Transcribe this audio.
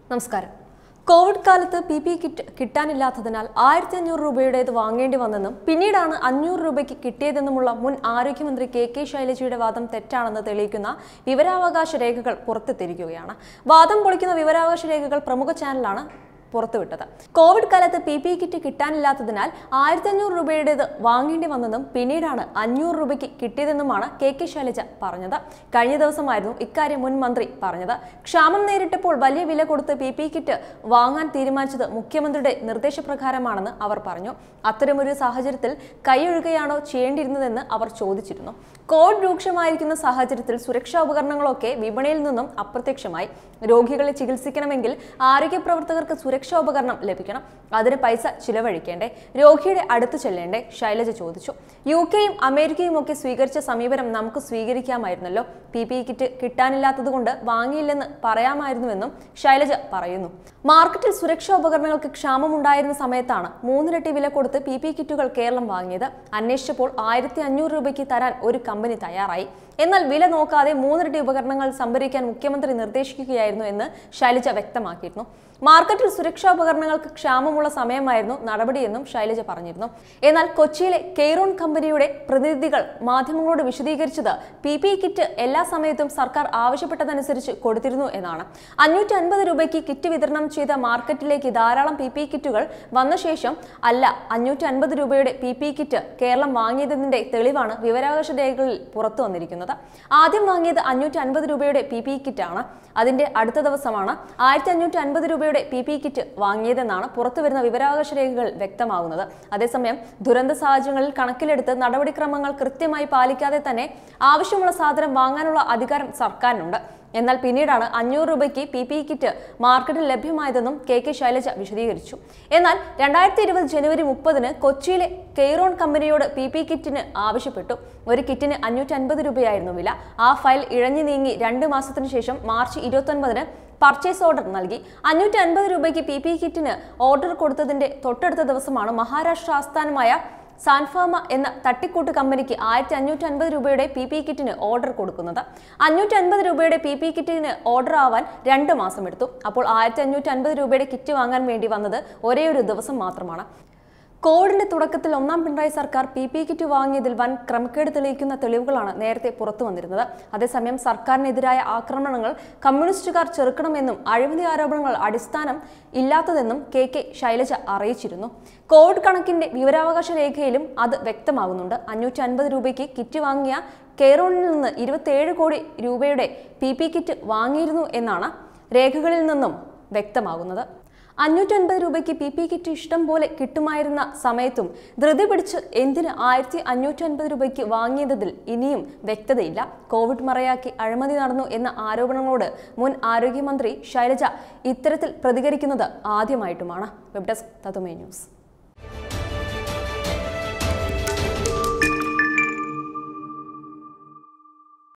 നമസ്കാരം കോവിഡ് കാലത്ത് P P kit കിട്ടാനില്ലാത്തതിനാൽ ആയിരത്തി അഞ്ഞൂറ് രൂപയുടേത് വാങ്ങേണ്ടി വന്നെന്നും പിന്നീടാണ് അഞ്ഞൂറ് രൂപയ്ക്ക് കിട്ടിയതെന്നുമുള്ള മുൻ ആരോഗ്യമന്ത്രി കെ കെ ശൈലജയുടെ വാദം തെറ്റാണെന്ന് തെളിയിക്കുന്ന വിവരാവകാശ രേഖകൾ പുറത്തെത്തിയിരിക്കുകയാണ് വാദം പൊളിക്കുന്ന വിവരാവകാശ രേഖകൾ പ്രമുഖ ചാനലാണ് പുറത്തുവിട്ടത് കോവിഡ് കാലത്ത് പി പി കിറ്റ് കിട്ടാനില്ലാത്തതിനാൽ ആയിരത്തി അഞ്ഞൂറ് രൂപയുടേത് വാങ്ങേണ്ടി വന്നതും പിന്നീടാണ് അഞ്ഞൂറ് രൂപയ്ക്ക് കിട്ടിയതെന്നുമാണ് കെ കെ ശൈലജ പറഞ്ഞത് കഴിഞ്ഞ ദിവസമായിരുന്നു ഇക്കാര്യം മുൻ മന്ത്രി പറഞ്ഞത് ക്ഷാമം നേരിട്ടപ്പോൾ വലിയ വില കൊടുത്ത് പി പി കിറ്റ് വാങ്ങാൻ തീരുമാനിച്ചത് മുഖ്യമന്ത്രിയുടെ നിർദ്ദേശപ്രകാരമാണെന്ന് അവർ പറഞ്ഞു അത്തരമൊരു സാഹചര്യത്തിൽ കൈയൊഴുകയാണോ ചെയ്യേണ്ടിയിരുന്നതെന്ന് അവർ ചോദിച്ചിരുന്നു കോവിഡ് രൂക്ഷമായിരിക്കുന്ന സാഹചര്യത്തിൽ സുരക്ഷാ ഉപകരണങ്ങളൊക്കെ വിപണിയിൽ നിന്നും അപ്രത്യക്ഷമായി രോഗികളെ ചികിത്സിക്കണമെങ്കിൽ ആരോഗ്യ പ്രവർത്തകർക്ക് സുരക്ഷാ ഉപകരണം ലഭിക്കണം അതിന് പൈസ ചിലവഴിക്കേണ്ടേ രോഗിയുടെ അടുത്ത് ചെല്ലേണ്ടേ ശൈലജ ചോദിച്ചു യു കെയും അമേരിക്കയും ഒക്കെ സ്വീകരിച്ച സമീപനം നമുക്ക് സ്വീകരിക്കാമായിരുന്നല്ലോ പി പി കിറ്റ് കിട്ടാനില്ലാത്തതുകൊണ്ട് വാങ്ങിയില്ലെന്ന് പറയാമായിരുന്നുവെന്നും ശൈലജ പറയുന്നു മാർക്കറ്റിൽ സുരക്ഷാ ഉപകരണങ്ങൾക്ക് ക്ഷാമമുണ്ടായിരുന്ന സമയത്താണ് മൂന്നിരട്ടി വില കൊടുത്ത് പി പി കിറ്റുകൾ കേരളം വാങ്ങിയത് അന്വേഷിച്ചപ്പോൾ ആയിരത്തി അഞ്ഞൂറ് രൂപയ്ക്ക് തരാൻ ഒരു കമ്പനി തയ്യാറായി എന്നാൽ വില നോക്കാതെ മൂന്നിരട്ടി ഉപകരണങ്ങൾ സംഭരിക്കാൻ മുഖ്യമന്ത്രി നിർദ്ദേശിക്കുകയായിരുന്നു എന്ന് ശൈലജ വ്യക്തമാക്കിയിരുന്നു മാർക്കറ്റിൽ സുരക്ഷാ ഉപകരണങ്ങൾക്ക് ക്ഷാമമുള്ള സമയമായിരുന്നു നടപടിയെന്നും ശൈലജ പറഞ്ഞിരുന്നു എന്നാൽ കൊച്ചിയിലെ കെയ്റോൺ കമ്പനിയുടെ പ്രതിനിധികൾ മാധ്യമങ്ങളോട് വിശദീകരിച്ചത് പി പി കിറ്റ് എല്ലാ സമയത്തും സർക്കാർ ആവശ്യപ്പെട്ടതനുസരിച്ച് കൊടുത്തിരുന്നു എന്നാണ് അഞ്ഞൂറ്റി അൻപത് രൂപയ്ക്ക് കിറ്റ് വിതരണം ചെയ്ത മാർക്കറ്റിലേക്ക് ധാരാളം പി പി കിറ്റുകൾ വന്ന ശേഷം അല്ല അഞ്ഞൂറ്റി അൻപത് രൂപയുടെ പി പി കിറ്റ് കേരളം വാങ്ങിയതിന്റെ തെളിവാണ് വിവരാവകാശ രേഖകളിൽ പുറത്തു വന്നിരിക്കുന്നത് ആദ്യം വാങ്ങിയത് അഞ്ഞൂറ്റി അൻപത് രൂപയുടെ പി പി കിറ്റ് ആണ് അതിന്റെ അടുത്ത ദിവസമാണ് ആയിരത്തി അഞ്ഞൂറ്റി അൻപത് രൂപയുടെ പി പി കിറ്റ് വാങ്ങിയതെന്നാണ് പുറത്തുവരുന്ന വിവരാവകാശ രേഖകൾ വ്യക്തമാകുന്നത് അതേസമയം ദുരന്ത സാഹചര്യങ്ങളിൽ കണക്കിലെടുത്ത് നടപടിക്രമങ്ങൾ കൃത്യമായി പാലിക്കാതെ തന്നെ ആവശ്യമുള്ള സാധനം വാങ്ങാനുള്ള അധികാരം സർക്കാരിനുണ്ട് എന്നാൽ പിന്നീടാണ് അഞ്ഞൂറ് രൂപയ്ക്ക് പി പി കിറ്റ് മാർക്കറ്റിൽ ലഭ്യമായതെന്നും കെ കെ ശൈലജ വിശദീകരിച്ചു എന്നാൽ രണ്ടായിരത്തി ഇരുപത് ജനുവരി മുപ്പതിന് കൊച്ചിയിലെ കെയ്റോൺ കമ്പനിയോട് പി പി കിറ്റിന് ആവശ്യപ്പെട്ടു ഒരു കിറ്റിന് അഞ്ഞൂറ്റി അൻപത് രൂപയായിരുന്നു വില ആ ഫയൽ ഇഴഞ്ഞു നീങ്ങി രണ്ട് മാസത്തിനു ശേഷം മാർച്ച് ഇരുപത്തൊൻപതിന് പർച്ചേസ് ഓർഡർ നൽകി അഞ്ഞൂറ്റി അൻപത് രൂപയ്ക്ക് പി പി കിറ്റിന് ഓർഡർ കൊടുത്തതിന്റെ തൊട്ടടുത്ത ദിവസമാണ് മഹാരാഷ്ട്ര ആസ്ഥാനമായ സാൻഫാമ എന്ന തട്ടിക്കൂട്ട് കമ്പനിക്ക് ആയിരത്തി അഞ്ഞൂറ്റി അൻപത് രൂപയുടെ പി പി കിറ്റിന് ഓർഡർ കൊടുക്കുന്നത് അഞ്ഞൂറ്റി അൻപത് രൂപയുടെ പി പി കിറ്റിന് ഓർഡർ ആവാൻ രണ്ട് മാസം എടുത്തു അപ്പോൾ ആയിരത്തി അഞ്ഞൂറ്റി അൻപത് രൂപയുടെ കിറ്റ് വാങ്ങാൻ വേണ്ടി വന്നത് ഒരേ ഒരു ദിവസം മാത്രമാണ് കോവിഡിന്റെ തുടക്കത്തിൽ ഒന്നാം പിണറായി സർക്കാർ പി പി കിറ്റ് വാങ്ങിയതിൽ വൻ ക്രമക്കേട് തെളിയിക്കുന്ന തെളിവുകളാണ് നേരത്തെ പുറത്തു വന്നിരുന്നത് അതേസമയം സർക്കാരിനെതിരായ ആക്രമണങ്ങൾ കമ്മ്യൂണിസ്റ്റുകാർ ചെറുക്കണമെന്നും അഴിമതി ആരോപണങ്ങൾ അടിസ്ഥാനം ഇല്ലാത്തതെന്നും കെ കെ ശൈലജ അറിയിച്ചിരുന്നു കോവിഡ് കണക്കിന്റെ വിവരാവകാശ രേഖയിലും അത് വ്യക്തമാകുന്നുണ്ട് അഞ്ഞൂറ്റി അൻപത് രൂപയ്ക്ക് കിറ്റ് വാങ്ങിയ കെയറോണിൽ നിന്ന് ഇരുപത്തിയേഴ് കോടി രൂപയുടെ പി പി കിറ്റ് വാങ്ങിയിരുന്നു എന്നാണ് രേഖകളിൽ നിന്നും വ്യക്തമാകുന്നത് അഞ്ഞൂറ്റൻപത് രൂപയ്ക്ക് പി പി കിറ്റ് ഇഷ്ടം പോലെ കിട്ടുമായിരുന്ന സമയത്തും ധൃതി പിടിച്ച് എന്തിന് ആയിരത്തി അഞ്ഞൂറ്റൻപത് രൂപയ്ക്ക് വാങ്ങിയതിൽ ഇനിയും വ്യക്തതയില്ല കോവിഡ് മറയാക്കി അഴിമതി നടന്നു എന്ന ആരോപണങ്ങളോട് മുൻ ആരോഗ്യമന്ത്രി ശൈലജ ഇത്തരത്തിൽ പ്രതികരിക്കുന്നത് ആദ്യമായിട്ടുമാണ് വെബ് ഡെസ്ക് തതുമേ ന്യൂസ്